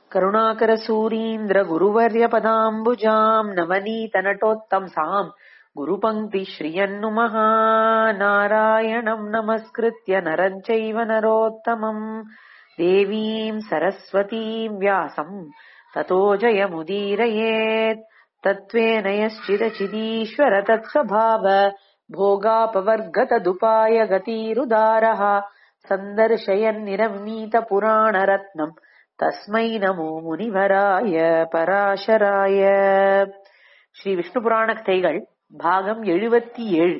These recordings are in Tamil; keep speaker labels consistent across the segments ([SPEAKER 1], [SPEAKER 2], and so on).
[SPEAKER 1] करुणाकरसूरीन्द्र गुरुवर्यपदाम्बुजाम् नवनीतनटोत्तंसाम् गुरुपङ्क्ति श्रियन्नुमः नारायणम् नमस्कृत्य नरम् चैव नरोत्तमम् देवीम् सरस्वतीम् व्यासम् ततो जयमुदीरयेत् तत्त्वेन यश्चिदचिदीश्वर तत्स्वभाव भोगापवर्गतदुपाय गतिरुदारः सन्दर्शयन्निरमीतपुराणरत्नम् तस्मै नमो முனிவராய பராசராய ஸ்ரீ விஷ்ணு புராண கதைகள் பாகம் எழுபத்தி ஏழு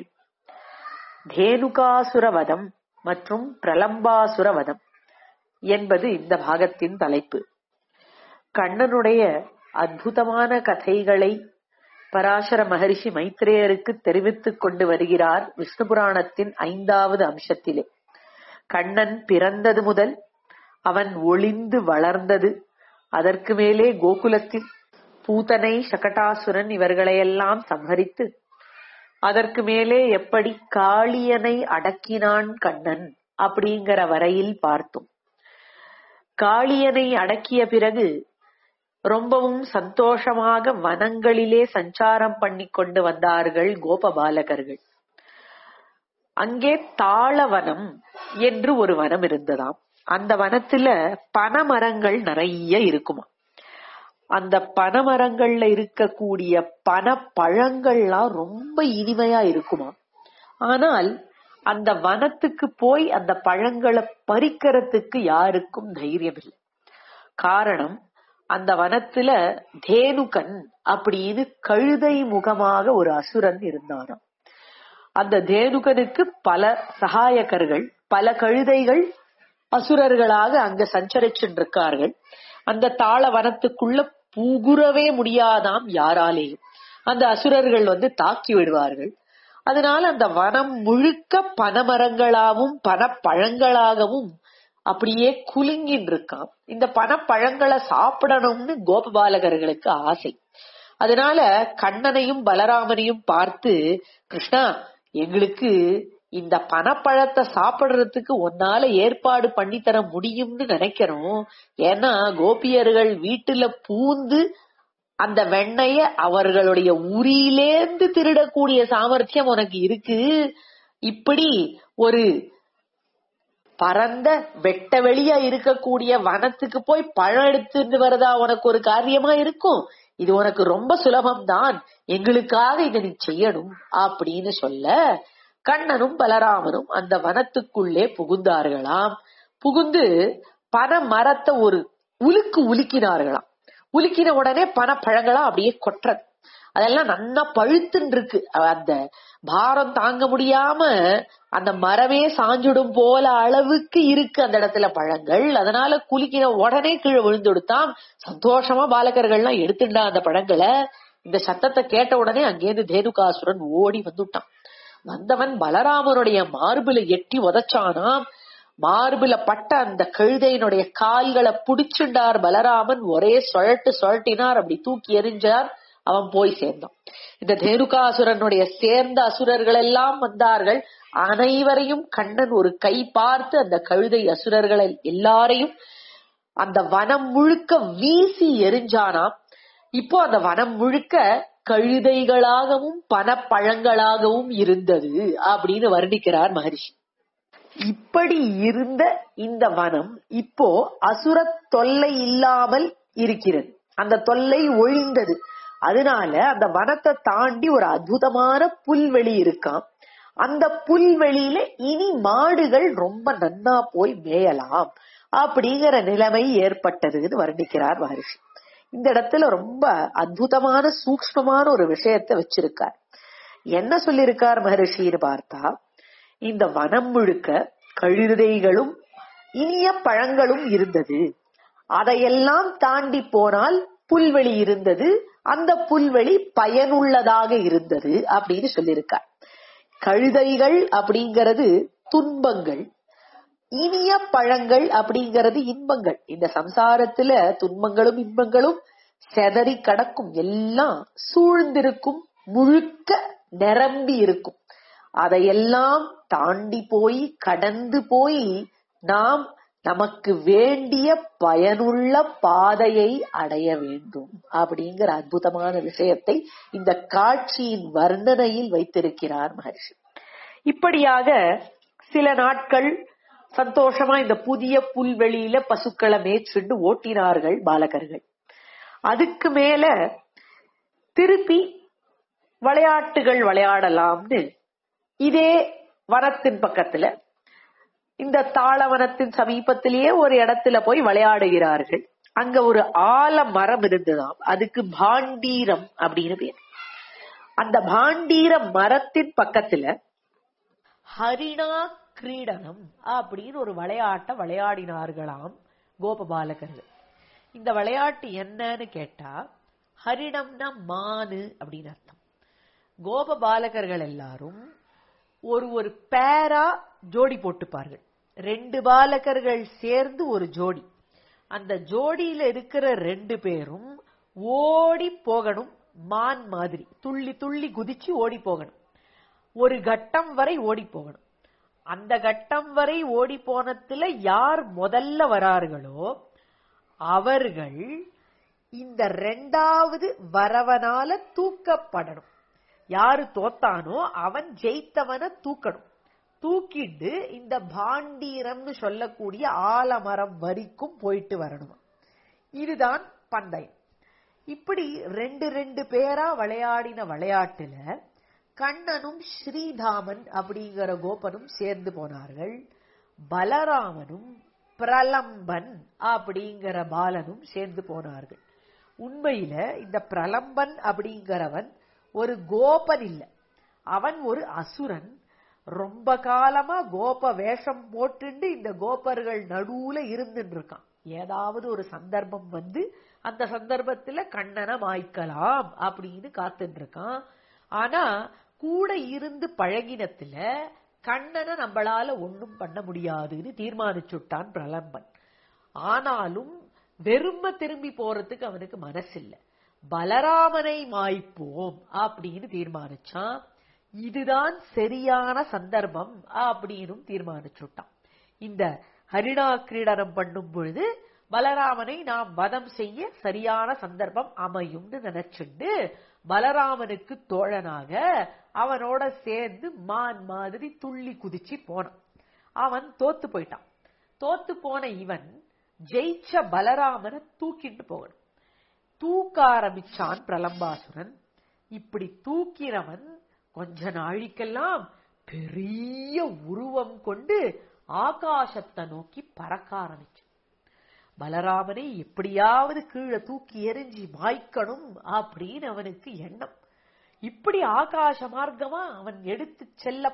[SPEAKER 1] தேனுகாசுரவதம் மற்றும் பிரலம்பாசுரவதம் என்பது இந்த பாகத்தின் தலைப்பு கண்ணனுடைய அற்புதமான கதைகளை பராசர மகரிஷி மைத்ரேயருக்கு தெரிவித்துக் கொண்டு வருகிறார் விஷ்ணு புராணத்தின் ஐந்தாவது அம்சத்திலே கண்ணன் பிறந்தது முதல் அவன் ஒளிந்து வளர்ந்தது அதற்கு மேலே கோகுலத்தில் பூதனை சகட்டாசுரன் இவர்களையெல்லாம் சம்ஹரித்து அதற்கு மேலே எப்படி காளியனை அடக்கினான் கண்ணன் அப்படிங்கிற வரையில் பார்த்தோம் காளியனை அடக்கிய பிறகு ரொம்பவும் சந்தோஷமாக வனங்களிலே சஞ்சாரம் பண்ணி கொண்டு வந்தார்கள் கோபபாலகர்கள் அங்கே தாளவனம் என்று ஒரு வனம் இருந்ததாம் அந்த வனத்துல பனமரங்கள் நிறைய இருக்குமா அந்த பனமரங்கள்ல இருக்கக்கூடிய பன பழங்கள்லாம் ரொம்ப இனிமையா இருக்குமா ஆனால் அந்த வனத்துக்கு போய் அந்த பழங்களை பறிக்கிறதுக்கு யாருக்கும் தைரியம் இல்லை காரணம் அந்த வனத்துல தேனுகன் அப்படின்னு கழுதை முகமாக ஒரு அசுரன் இருந்தாராம் அந்த தேனுகனுக்கு பல சகாயகர்கள் பல கழுதைகள் அசுரர்களாக அங்க சஞ்சரிச்சுருக்கார்கள் அந்த தாள வனத்துக்குள்ள புகுறவே முடியாதாம் யாராலேயும் அந்த அசுரர்கள் வந்து தாக்கி விடுவார்கள் அதனால அந்த வனம் முழுக்க பனமரங்களாகவும் பனப்பழங்களாகவும் அப்படியே குலுங்கின்னு இருக்கான் இந்த பனப்பழங்களை சாப்பிடணும்னு கோபபாலகர்களுக்கு ஆசை அதனால கண்ணனையும் பலராமனையும் பார்த்து கிருஷ்ணா எங்களுக்கு இந்த பனப்பழத்தை சாப்பிடுறதுக்கு ஒன்னால ஏற்பாடு பண்ணி தர முடியும்னு நினைக்கிறோம் ஏன்னா கோபியர்கள் வீட்டுல பூந்து அந்த வெண்ணைய அவர்களுடைய உரியிலேந்து திருடக்கூடிய சாமர்த்தியம் உனக்கு இருக்கு இப்படி ஒரு பரந்த வெட்ட வெளியா இருக்கக்கூடிய வனத்துக்கு போய் பழம் எடுத்துட்டு வரதா உனக்கு ஒரு காரியமா இருக்கும் இது உனக்கு ரொம்ப சுலபம்தான் எங்களுக்காக இதை நீ செய்யணும் அப்படின்னு சொல்ல கண்ணனும் பலராமனும் அந்த வனத்துக்குள்ளே புகுந்தார்களாம் புகுந்து பன மரத்தை ஒரு உலுக்கு உலுக்கினார்களாம் உலுக்கின உடனே பன பழங்களா அப்படியே கொட்டுறது அதெல்லாம் நல்லா பழுத்துன்னு இருக்கு அந்த பாரம் தாங்க முடியாம அந்த மரமே சாஞ்சுடும் போல அளவுக்கு இருக்கு அந்த இடத்துல பழங்கள் அதனால குலுக்கின உடனே கீழே விழுந்து கொடுத்தான் சந்தோஷமா பாலகர்கள்லாம் எடுத்துட்டா அந்த பழங்களை இந்த சத்தத்தை கேட்ட உடனே அங்கேருந்து தேனுகாசுரன் ஓடி வந்துட்டான் வந்தவன் பலராமனுடைய மார்புல எட்டி உதச்சானாம் மார்புல பட்ட அந்த கழுதையினுடைய கால்களை புடிச்சுண்டார் பலராமன் ஒரே சுழட்டு சுழட்டினார் அப்படி தூக்கி எறிஞ்சார் அவன் போய் சேர்ந்தான் இந்த தேனுகாசுரனுடைய சேர்ந்த அசுரர்கள் எல்லாம் வந்தார்கள் அனைவரையும் கண்ணன் ஒரு கை பார்த்து அந்த கழுதை அசுரர்களை எல்லாரையும் அந்த வனம் முழுக்க வீசி எரிஞ்சானாம் இப்போ அந்த வனம் முழுக்க கழுதைகளாகவும் பணப்பழங்களாகவும் இருந்தது அப்படின்னு வர்ணிக்கிறார் மகரிஷி இப்படி இருந்த இந்த வனம் இப்போ அசுர தொல்லை இல்லாமல் இருக்கிறது அந்த தொல்லை ஒழிந்தது அதனால அந்த வனத்தை தாண்டி ஒரு அற்புதமான புல்வெளி இருக்காம் அந்த புல்வெளியில இனி மாடுகள் ரொம்ப நன்னா போய் மேயலாம் அப்படிங்கிற நிலைமை ஏற்பட்டதுன்னு வர்ணிக்கிறார் மகரிஷி இந்த இடத்துல ரொம்ப அற்புதமான சூக்மமான ஒரு விஷயத்த வச்சிருக்கார் என்ன சொல்லியிருக்கார் மகரிஷின்னு பார்த்தா இந்த வனம் முழுக்க கழுதைகளும் இனிய பழங்களும் இருந்தது அதையெல்லாம் தாண்டி போனால் புல்வெளி இருந்தது அந்த புல்வெளி பயனுள்ளதாக இருந்தது அப்படின்னு சொல்லியிருக்கார் கழுதைகள் அப்படிங்கிறது துன்பங்கள் இனிய பழங்கள் அப்படிங்கிறது இன்பங்கள் இந்த சம்சாரத்துல துன்பங்களும் இன்பங்களும் செதறி கடக்கும் எல்லாம் சூழ்ந்திருக்கும் முழுக்க நிரம்பி இருக்கும் அதையெல்லாம் தாண்டி போய் கடந்து போய் நாம் நமக்கு வேண்டிய பயனுள்ள பாதையை அடைய வேண்டும் அப்படிங்கிற அற்புதமான விஷயத்தை இந்த காட்சியின் வர்ணனையில் வைத்திருக்கிறார் மகர்ஷி இப்படியாக சில நாட்கள் சந்தோஷமா இந்த புதிய புல்வெளியில பசுக்களை மேற்கொண்டு ஓட்டினார்கள் பாலகர்கள் அதுக்கு மேல திருப்பி விளையாட்டுகள் விளையாடலாம்னு இதே வனத்தின் பக்கத்துல இந்த தாளவனத்தின் சமீபத்திலேயே ஒரு இடத்துல போய் விளையாடுகிறார்கள் அங்க ஒரு ஆல மரம் இருந்ததாம் அதுக்கு பாண்டீரம் அப்படின்னு பேர் அந்த பாண்டீர மரத்தின் பக்கத்துல ஹரிணா கிரீடனம் அப்படின்னு ஒரு விளையாட்டை விளையாடினார்களாம் கோபபாலகர்கள் இந்த விளையாட்டு என்னன்னு கேட்டா ஹரிணம்னா மானு அப்படின்னு அர்த்தம் கோபபாலகர்கள் எல்லாரும் ஒரு ஒரு பேரா ஜோடி போட்டுப்பார்கள் ரெண்டு பாலகர்கள் சேர்ந்து ஒரு ஜோடி அந்த ஜோடியில இருக்கிற ரெண்டு பேரும் ஓடி போகணும் மான் மாதிரி துள்ளி துள்ளி குதிச்சு ஓடி போகணும் ஒரு கட்டம் வரை ஓடி போகணும் அந்த கட்டம் வரை ஓடி போனதுல யார் முதல்ல வரார்களோ அவர்கள் இந்த ரெண்டாவது வரவனால தூக்கப்படணும் யாரு தோத்தானோ அவன் ஜெயித்தவனை தூக்கணும் தூக்கிட்டு இந்த பாண்டீரம்னு சொல்லக்கூடிய ஆலமரம் வரிக்கும் போயிட்டு வரணுமா இதுதான் பந்தயம் இப்படி ரெண்டு ரெண்டு பேரா விளையாடின விளையாட்டுல கண்ணனும் ஸ்ரீதாமன் அப்படிங்கிற கோபனும் சேர்ந்து போனார்கள் பலராமனும் பிரலம்பன் அப்படிங்கிற பாலனும் சேர்ந்து போனார்கள் உண்மையில இந்த பிரலம்பன் அப்படிங்கிறவன் ஒரு கோபன் இல்ல அவன் ஒரு அசுரன் ரொம்ப காலமா கோப வேஷம் போட்டுண்டு இந்த கோபர்கள் நடுவுல இருந்துட்டு இருக்கான் ஏதாவது ஒரு சந்தர்ப்பம் வந்து அந்த சந்தர்ப்பத்துல கண்ணனை மாய்க்கலாம் அப்படின்னு காத்துட்டு இருக்கான் ஆனா கூட இருந்து பழகினத்துல கண்ணனை நம்மளால ஒண்ணும் பண்ண முடியாதுன்னு தீர்மானிச்சுட்டான் பிரலம்பன் ஆனாலும் வெறும திரும்பி போறதுக்கு அவனுக்கு மனசில்ல பலராமனை மாய்ப்போம் அப்படின்னு தீர்மானிச்சான் இதுதான் சரியான சந்தர்ப்பம் அப்படின்னு தீர்மானிச்சுட்டான் இந்த ஹரிணா கிரீடனம் பண்ணும் பொழுது பலராமனை நாம் வதம் செய்ய சரியான சந்தர்ப்பம் அமையும்னு நினைச்சுண்டு பலராமனுக்கு தோழனாக அவனோட சேர்ந்து மான் மாதிரி துள்ளி குதிச்சு போனான் அவன் தோத்து போயிட்டான் தோத்து போன இவன் ஜெயிச்ச பலராமனை தூக்கிட்டு போகணும் தூக்க ஆரம்பிச்சான் பிரலம்பாசுரன் இப்படி தூக்கிறவன் கொஞ்ச நாழிக்கெல்லாம் பெரிய உருவம் கொண்டு ஆகாசத்தை நோக்கி பறக்க ஆரம்பிச்சு பலராமனை எப்படியாவது கீழே தூக்கி எரிஞ்சு மாய்க்கணும் அப்படின்னு அவனுக்கு எண்ணம் இப்படி ஆகாச மார்க்கமா அவன் எடுத்து செல்ல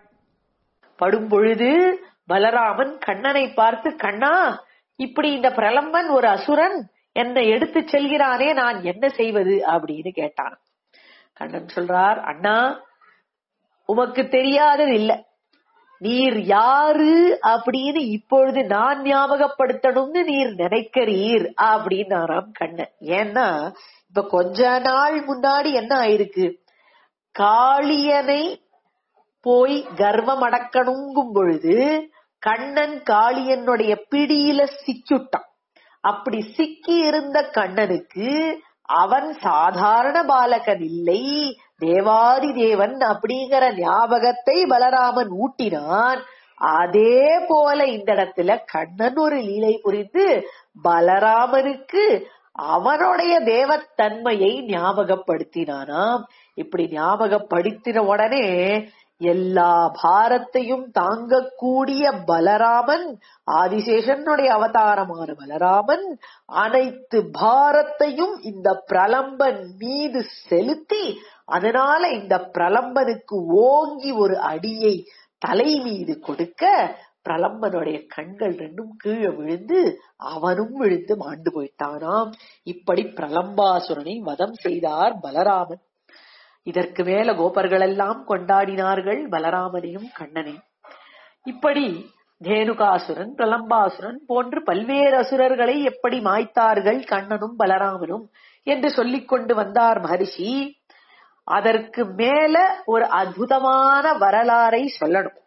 [SPEAKER 1] படும் பொழுது பலராமன் கண்ணனை பார்த்து கண்ணா இப்படி இந்த பிரலம்பன் ஒரு அசுரன் என்னை எடுத்து செல்கிறானே நான் என்ன செய்வது அப்படின்னு கேட்டான் கண்ணன் சொல்றார் அண்ணா உமக்கு தெரியாதது இல்ல நீர் யாரு அப்படின்னு இப்பொழுது நான் ஞாபகப்படுத்தணும்னு நீர் நினைக்கிறீர் அப்படின்னாராம் கண்ணன் ஏன்னா இப்ப கொஞ்ச நாள் முன்னாடி என்ன ஆயிருக்கு காளியனை போய் கர்வம் அடக்கணுங்கும் பொழுது கண்ணன் காளியனுடைய பிடியில சிக்கிட்டான் அப்படி சிக்கி இருந்த கண்ணனுக்கு அவன் சாதாரண பாலகன் இல்லை தேவாதி தேவன் அப்படிங்கிற ஞாபகத்தை பலராமன் ஊட்டினான் அதே போல இந்த இடத்துல கண்ணன் ஒரு லீலை புரிந்து பலராமனுக்கு அவனுடைய தேவத்தன்மையை ஞாபகப்படுத்தினானாம் இப்படி ஞாபகப்படுத்தின உடனே எல்லா பாரத்தையும் தாங்கக்கூடிய பலராமன் ஆதிசேஷனுடைய அவதாரமான பலராமன் அனைத்து பாரத்தையும் இந்த பிரலம்பன் மீது செலுத்தி அதனால இந்த பிரலம்பனுக்கு ஓங்கி ஒரு அடியை தலை மீது கொடுக்க பிரலம்பனுடைய கண்கள் ரெண்டும் கீழே விழுந்து அவனும் விழுந்து மாண்டு போயிட்டானாம் இப்படி பிரலம்பாசுரனை வதம் செய்தார் பலராமன் இதற்கு மேல கோபர்கள் எல்லாம் கொண்டாடினார்கள் பலராமனையும் கண்ணனையும் இப்படி தேனுகாசுரன் பிரலம்பாசுரன் போன்று பல்வேறு அசுரர்களை எப்படி மாய்த்தார்கள் கண்ணனும் பலராமனும் என்று சொல்லிக் கொண்டு வந்தார் மகரிஷி அதற்கு மேல ஒரு அற்புதமான வரலாறை சொல்லணும்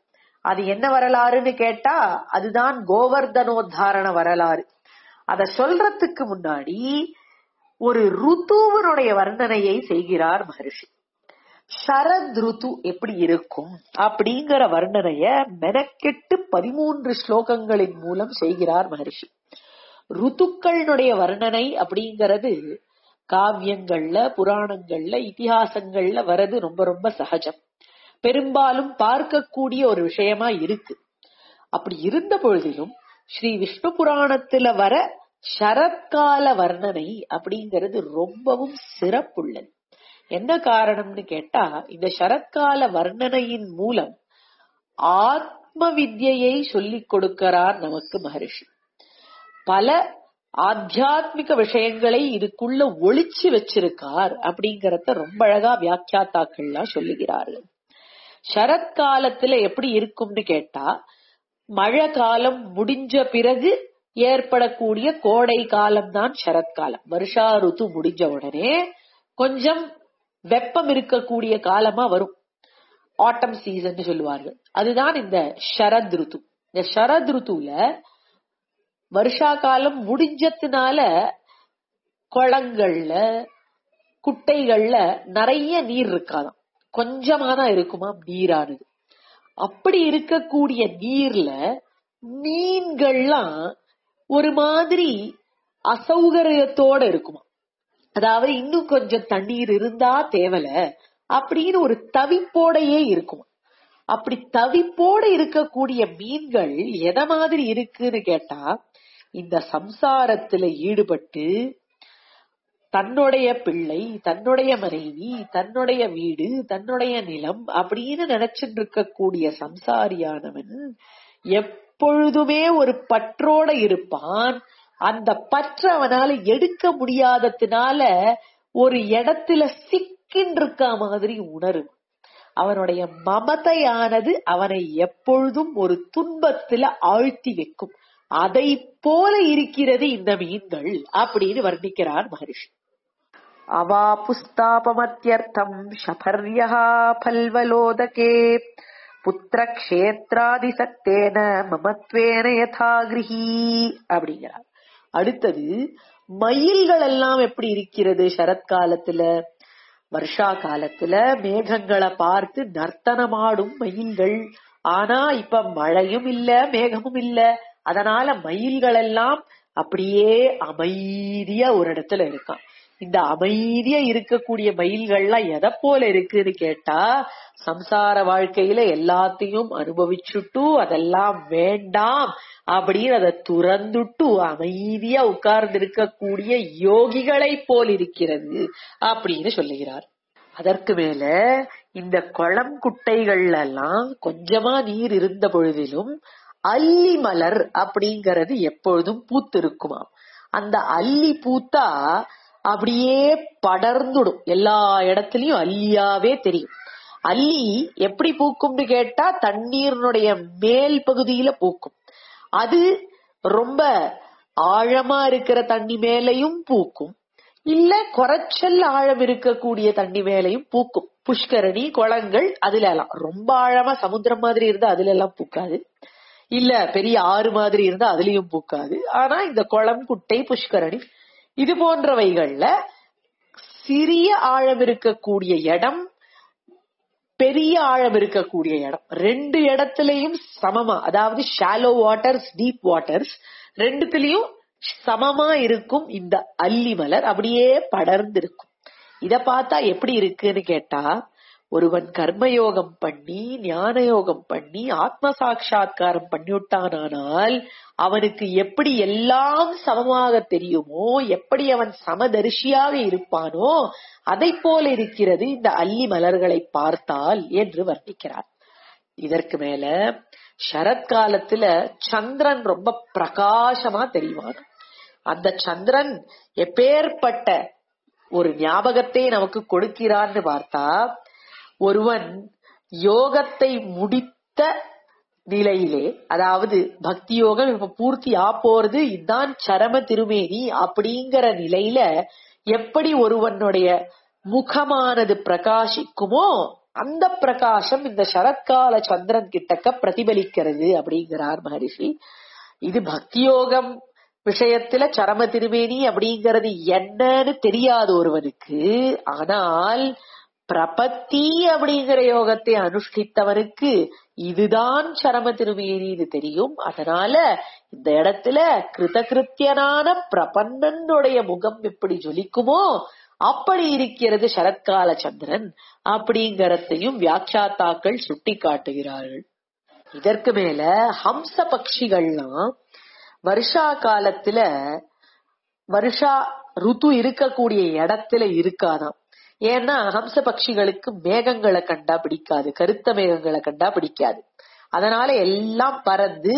[SPEAKER 1] அது என்ன வரலாறுன்னு கேட்டா அதுதான் கோவர்தனோத்தாரண வரலாறு அத சொல்றதுக்கு முன்னாடி ஒரு ருத்துவனுடைய வர்ணனையை செய்கிறார் மகர்ஷி சரத் ருத்து எப்படி இருக்கும் அப்படிங்கிற வர்ணனைய மெனக்கெட்டு பதிமூன்று ஸ்லோகங்களின் மூலம் செய்கிறார் மகர்ஷி ருத்துக்களினுடைய வர்ணனை அப்படிங்கிறது காவியங்கள்ல புராணங்கள்ல இதிகாசங்கள்ல வர்றது ரொம்ப ரொம்ப சகஜம் பெரும்பாலும் பார்க்கக்கூடிய ஒரு விஷயமா இருக்கு அப்படி இருந்த பொழுதிலும் ஸ்ரீ விஷ்ணு புராணத்துல வர சரத்கால வர்ணனை அப்படிங்கிறது ரொம்பவும் சிறப்புள்ளது என்ன காரணம்னு கேட்டா இந்த சரத்கால வர்ணனையின் மூலம் ஆத்ம வித்யை சொல்லிக் கொடுக்கிறார் நமக்கு மகரிஷி பல ஆத்தியாத்மிக விஷயங்களை இதுக்குள்ள ஒளிச்சு வச்சிருக்கார் அப்படிங்கறத ரொம்ப அழகா வியாக்கியாத்தாக்கள்லாம் சொல்லுகிறார்கள் சரத்காலத்துல எப்படி இருக்கும்னு கேட்டா மழை காலம் முடிஞ்ச பிறகு ஏற்படக்கூடிய கோடை காலம் தான் சரத்காலம் வருஷா ருத்து முடிஞ்ச உடனே கொஞ்சம் வெப்பம் இருக்கக்கூடிய காலமா வரும் ஆட்டம் சீசன் சொல்லுவார்கள் அதுதான் இந்த ஷரத் ருத்து இந்த ஷரத் ருத்துல வருஷா காலம் முடிஞ்சதுனால குளங்கள்ல குட்டைகள்ல நிறைய நீர் இருக்காதாம் கொஞ்சமா தான் இருக்குமா நீரானது அப்படி இருக்கக்கூடிய நீர்ல மீன்கள்லாம் ஒரு மாதிரி அசௌகரியத்தோட இருக்குமா அதாவது இன்னும் கொஞ்சம் தண்ணீர் இருந்தா தேவல அப்படின்னு ஒரு தவிப்போடையே இருக்குமா அப்படி தவிப்போட இருக்கக்கூடிய மீன்கள் எத மாதிரி இருக்குன்னு கேட்டா இந்த சம்சாரத்துல ஈடுபட்டு தன்னுடைய பிள்ளை தன்னுடைய மனைவி தன்னுடைய வீடு தன்னுடைய நிலம் அப்படின்னு நினைச்சிட்டு இருக்கக்கூடிய சம்சாரியானவன் எப்பொழுதுமே ஒரு பற்றோட இருப்பான் அந்த பற்ற அவனால எடுக்க முடியாததுனால ஒரு இடத்துல சிக்கின் இருக்க மாதிரி உணரும் அவனுடைய மமதையானது அவனை எப்பொழுதும் ஒரு துன்பத்துல ஆழ்த்தி வைக்கும் அதை போல இருக்கிறது இந்த மீன்கள் அப்படின்னு வர்ணிக்கிறார் மகரிஷி அவாபுஸ்தாபமத்தியர்த்தம் ஷபர்யா பல்வலோதகே புத்திரக்ஷேத்ராதிசக்தேன மமத்வேன யதா கிரகி அப்படிங்கிறார் அடுத்தது மயில்கள் எல்லாம் எப்படி இருக்கிறது சரத்காலத்துல வருஷா காலத்துல மேகங்களை பார்த்து நர்த்தனமாடும் மயில்கள் ஆனா இப்ப மழையும் இல்ல மேகமும் இல்ல அதனால மயில்கள் எல்லாம் அப்படியே அமைதியா ஒரு இடத்துல இருக்கான் இந்த அமைதியா இருக்கக்கூடிய மயில்கள்லாம் எதை போல இருக்குன்னு கேட்டா சம்சார வாழ்க்கையில எல்லாத்தையும் அனுபவிச்சுட்டு அதெல்லாம் வேண்டாம் அப்படின்னு அதை துறந்துட்டு அமைதியா உட்கார்ந்து இருக்கக்கூடிய யோகிகளை போல் இருக்கிறது அப்படின்னு சொல்லுகிறார் அதற்கு மேல இந்த குளம் குட்டைகள்ல எல்லாம் கொஞ்சமா நீர் இருந்த பொழுதிலும் அல்லி மலர் அப்படிங்கறது எப்பொழுதும் பூத்து இருக்குமாம் அந்த அல்லி பூத்தா அப்படியே படர்ந்துடும் எல்லா இடத்துலயும் அல்லியாவே தெரியும் அல்லி எப்படி பூக்கும்னு கேட்டா தண்ணீரினுடைய மேல் பகுதியில பூக்கும் அது ரொம்ப ஆழமா இருக்கிற தண்ணி மேலையும் பூக்கும் இல்ல குறைச்சல் ஆழம் இருக்கக்கூடிய தண்ணி மேலையும் பூக்கும் புஷ்கரணி குளங்கள் அதுல எல்லாம் ரொம்ப ஆழமா சமுத்திரம் மாதிரி இருந்தா அதுல எல்லாம் பூக்காது இல்ல பெரிய ஆறு மாதிரி இருந்தா அதுலயும் பூக்காது ஆனா இந்த குளம் குட்டை புஷ்கரணி இது போன்றவைகள்ல சிறிய ஆழம் இருக்கக்கூடிய இடம் பெரிய ஆழம் இருக்கக்கூடிய இடம் ரெண்டு இடத்துலயும் சமமா அதாவது ஷாலோ வாட்டர்ஸ் டீப் வாட்டர்ஸ் ரெண்டுத்துலயும் சமமா இருக்கும் இந்த அல்லி மலர் அப்படியே படர்ந்து இருக்கும் இத பார்த்தா எப்படி இருக்குன்னு கேட்டா ஒருவன் கர்மயோகம் பண்ணி ஞான யோகம் பண்ணி ஆத்ம சாட்சா்காரம் பண்ணிவிட்டானால் அவனுக்கு எப்படி எல்லாம் சமமாக தெரியுமோ எப்படி அவன் சமதரிசியாக இருப்பானோ அதை போல இருக்கிறது இந்த அல்லி மலர்களை பார்த்தால் என்று வர்ணிக்கிறார் இதற்கு மேல சரத்காலத்துல சந்திரன் ரொம்ப பிரகாசமா தெரியுவான் அந்த சந்திரன் எப்பேற்பட்ட ஒரு ஞாபகத்தை நமக்கு கொடுக்கிறான்னு பார்த்தா ஒருவன் யோகத்தை முடித்த நிலையிலே அதாவது பக்தி யோகம் இப்ப பூர்த்தி ஆ போறது இதுதான் சரம திருமேனி அப்படிங்கிற நிலையில எப்படி ஒருவனுடைய முகமானது பிரகாசிக்குமோ அந்த பிரகாசம் இந்த சரத்கால சந்திரன் கிட்டக்க பிரதிபலிக்கிறது அப்படிங்கிறார் மகரிஷி இது பக்தியோகம் விஷயத்துல சரம திருமேனி அப்படிங்கிறது என்னன்னு தெரியாது ஒருவனுக்கு ஆனால் பிரபத்தி அப்படிங்கிற யோகத்தை அனுஷ்டித்தவனுக்கு இதுதான் சரம திருமேனின்னு தெரியும் அதனால இந்த இடத்துல கிருதகிருத்தியனான பிரபன்னனுடைய முகம் எப்படி ஜொலிக்குமோ அப்படி இருக்கிறது சரத்கால சந்திரன் அப்படிங்கறதையும் வியாக்கியாத்தாக்கள் சுட்டி காட்டுகிறார்கள் இதற்கு மேல ஹம்ச பட்சிகள்லாம் வருஷா காலத்துல வருஷா ருத்து இருக்கக்கூடிய இடத்துல இருக்காதாம் ஏன்னா ஹம்ச பட்சிகளுக்கு மேகங்களை கண்டா பிடிக்காது கருத்த மேகங்களை கண்டா பிடிக்காது அதனால எல்லாம் பறந்து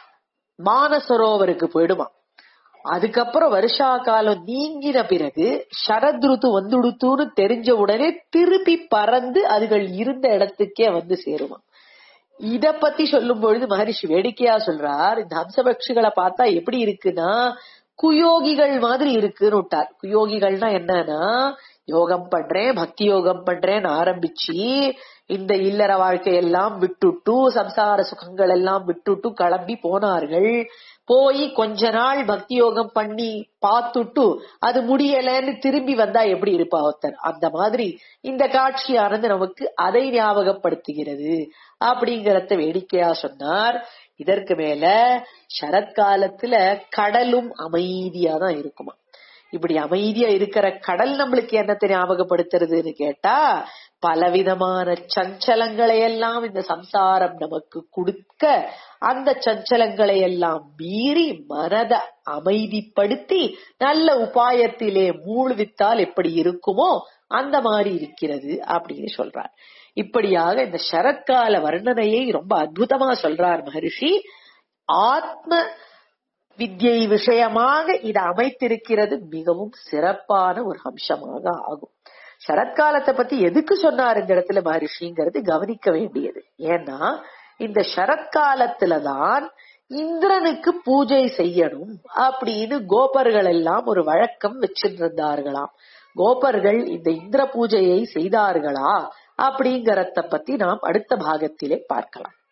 [SPEAKER 1] மானசரோவருக்கு போயிடுமா அதுக்கப்புறம் வருஷா காலம் நீங்கின பிறகு சரத் ருத்து வந்துடுத்துன்னு தெரிஞ்ச உடனே திருப்பி பறந்து அதுகள் இருந்த இடத்துக்கே வந்து சேருமா இத பத்தி சொல்லும் பொழுது மகரிஷி வேடிக்கையா சொல்றார் இந்த ஹம்சபக்ஷிகளை பார்த்தா எப்படி இருக்குன்னா குயோகிகள் மாதிரி இருக்குன்னு விட்டார் குயோகிகள்னா என்னன்னா யோகம் பண்றேன் பக்தி யோகம் பண்றேன்னு ஆரம்பிச்சு இந்த இல்லற வாழ்க்கையெல்லாம் விட்டுட்டு சம்சார சுகங்கள் எல்லாம் விட்டுட்டு கிளம்பி போனார்கள் போய் கொஞ்ச நாள் பக்தி யோகம் பண்ணி பார்த்துட்டு அது முடியலன்னு திரும்பி வந்தா எப்படி இருப்பா ஒருத்தர் அந்த மாதிரி இந்த காட்சியானது நமக்கு அதை ஞாபகப்படுத்துகிறது அப்படிங்கறத வேடிக்கையா சொன்னார் இதற்கு மேல சரத்காலத்துல கடலும் அமைதியா தான் இருக்குமா இப்படி அமைதியா இருக்கிற கடல் நம்மளுக்கு என்னத்தை ஞாபகப்படுத்துறதுன்னு கேட்டா பலவிதமான சஞ்சலங்களை எல்லாம் இந்த சம்சாரம் நமக்கு கொடுக்க அந்த சஞ்சலங்களை எல்லாம் மீறி மனதை அமைதிப்படுத்தி நல்ல உபாயத்திலே மூழ்வித்தால் எப்படி இருக்குமோ அந்த மாதிரி இருக்கிறது அப்படின்னு சொல்றார் இப்படியாக இந்த சரத்கால வர்ணனையை ரொம்ப அற்புதமா சொல்றார் மகரிஷி ஆத்ம வித்யை விஷயமாக இது அமைத்திருக்கிறது மிகவும் சிறப்பான ஒரு அம்சமாக ஆகும் சரத்காலத்தை பத்தி எதுக்கு சொன்னார் இந்த இடத்துல மகரிஷிங்கிறது கவனிக்க வேண்டியது ஏன்னா இந்த சரத்காலத்துலதான் இந்திரனுக்கு பூஜை செய்யணும் அப்படின்னு கோபர்கள் எல்லாம் ஒரு வழக்கம் வச்சிருந்தார்களாம் கோபர்கள் இந்த இந்திர பூஜையை செய்தார்களா அப்படிங்கறத பத்தி நாம் அடுத்த பாகத்திலே பார்க்கலாம்